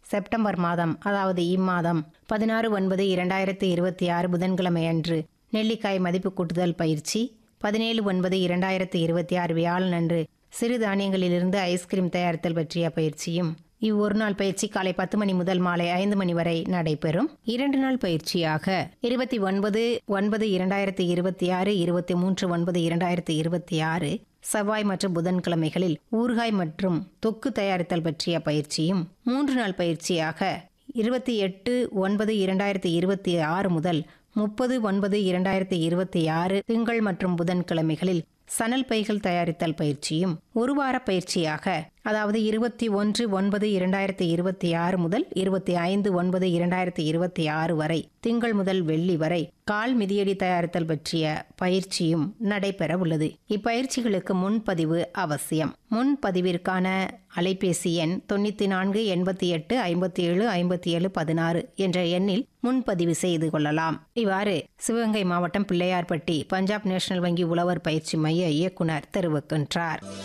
September மாதம் அதாவது இம்மாதம் பதினாறு ஒன்பது இரண்டாயிரத்தி இருபத்தி ஆறு புதன்கிழமை அன்று நெல்லிக்காய் மதிப்பு கூட்டுதல் பயிற்சி பதினேழு ஒன்பது இரண்டாயிரத்தி இருபத்தி ஆறு வியாழன் அன்று சிறு தானியங்களிலிருந்து ஐஸ்கிரீம் தயாரித்தல் பற்றிய பயிற்சியும் இவ்வொரு நாள் பயிற்சி காலை பத்து மணி முதல் மாலை ஐந்து மணி வரை நடைபெறும் இரண்டு நாள் பயிற்சியாக இருபத்தி ஒன்பது ஒன்பது இரண்டாயிரத்தி இருபத்தி ஆறு இருபத்தி மூன்று ஒன்பது இரண்டாயிரத்தி இருபத்தி ஆறு செவ்வாய் மற்றும் புதன்கிழமைகளில் ஊறுகாய் மற்றும் தொக்கு தயாரித்தல் பற்றிய பயிற்சியும் மூன்று நாள் பயிற்சியாக இருபத்தி எட்டு ஒன்பது இரண்டாயிரத்தி இருபத்தி ஆறு முதல் முப்பது ஒன்பது இரண்டாயிரத்தி இருபத்தி ஆறு திங்கள் மற்றும் புதன்கிழமைகளில் சணல் பைகள் தயாரித்தல் பயிற்சியும் ஒரு வார பயிற்சியாக அதாவது இருபத்தி ஒன்று ஒன்பது இரண்டாயிரத்தி இருபத்தி ஆறு முதல் இருபத்தி ஐந்து ஒன்பது இரண்டாயிரத்தி இருபத்தி ஆறு வரை திங்கள் முதல் வெள்ளி வரை கால் மிதியடி தயாரித்தல் பற்றிய பயிற்சியும் நடைபெற உள்ளது இப்பயிற்சிகளுக்கு முன்பதிவு அவசியம் முன்பதிவிற்கான அலைபேசி எண் தொண்ணூத்தி நான்கு எண்பத்தி எட்டு ஐம்பத்தி ஏழு ஐம்பத்தி ஏழு பதினாறு என்ற எண்ணில் முன்பதிவு செய்து கொள்ளலாம் இவ்வாறு சிவகங்கை மாவட்டம் பிள்ளையார்பட்டி பஞ்சாப் நேஷனல் வங்கி உழவர் பயிற்சி மைய இயக்குனர் தெரிவிக்கின்றார்